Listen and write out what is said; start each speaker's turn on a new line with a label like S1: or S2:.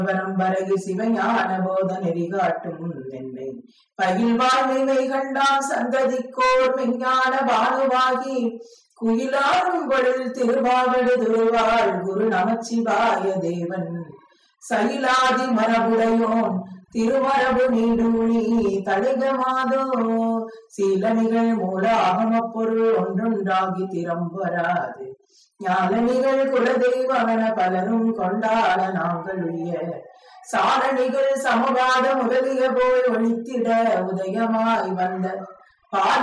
S1: பரம்பரகு சிவஞான போத நெறி காட்டும் என்னை பயில் வாழ்வை கண்டான் சந்ததிக்கோர் மெஞ்ஞான பானுவாகி குயிலாரும் பொழில் திருவாவடு திருவாள் குரு நமச்சிவாய தேவன் சயிலாதி மரபுடையோன் திருமரபு நீடூழி தழுகமாதோ சீலனிகள் மூல ஆகமப் பொருள் ஒன்றொன்றாகி திறம்பராது ஞானனிகள் குலதெய்வமென பலரும் கொண்டாட நாங்கள் உய்ய சாரணிகள் சமபாத முதலிய போய் ஒழித்திட உதயமாய் வந்த பால